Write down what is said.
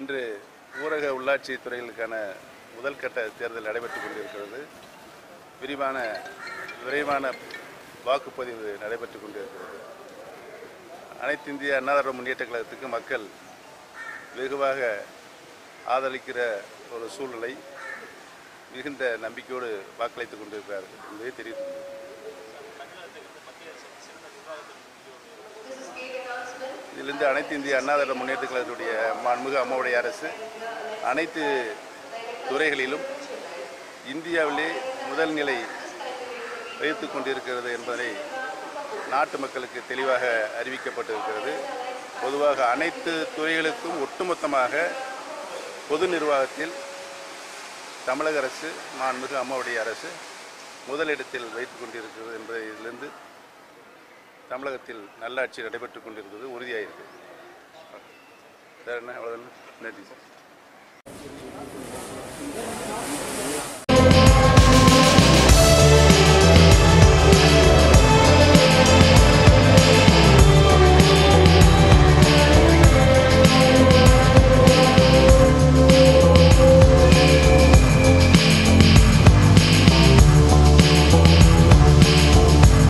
இன்று ஊரக உள்ளாட்சி துறைகளுக்கான முதல் கட்ட தேர்தல் நடைபெற்றுக் கொண்டிருக்கிறது விரிவான விரைவான வாக்குப்பதிவு நடைபெற்றுக் கொண்டிருக்கிறது அனைத்து இந்திய அண்ணா திராவிட முன்னேற்ற கழகத்துக்கு மக்கள் வெகுவாக ஆதரிக்கிற ஒரு சூழ்நிலை மிகுந்த நம்பிக்கையோடு வாக்களித்துக் கொண்டிருக்கிறார்கள் என்பதை தெரிவித்துக் கொள்கிறேன். இதிலிருந்து அனைத்து இந்திய அண்ணா திராவிட முன்னேற்ற கழகத்துடைய மாண்புமிகு அம்மாவுடைய அரசு அனைத்து துறைகளிலும் இந்தியாவிலே முதல் நிலை வைத்துக் கொண்டிருக்கிறது என்பதை நாட்டு மக்களுக்கு தெளிவாக அறிவிக்கப்பட்டிருக்கிறது பொதுவாக அனைத்து துறைகளுக்கும் ஒட்டுமொத்தமாக பொது நிர்வாகத்தில் தமிழக அரசு மாண்புமிகு அம்மாவுடைய அரசு முதலிடத்தில் வைத்துக் கொண்டிருக்கிறது என்பதிலிருந்து தமிழகத்தில் நல்லாட்சி நடைபெற்றுக் கொண்டிருக்கிறது உறுதியாயிருக்கு வேறு என்ன அவ்வளோதானே நன்றி சார்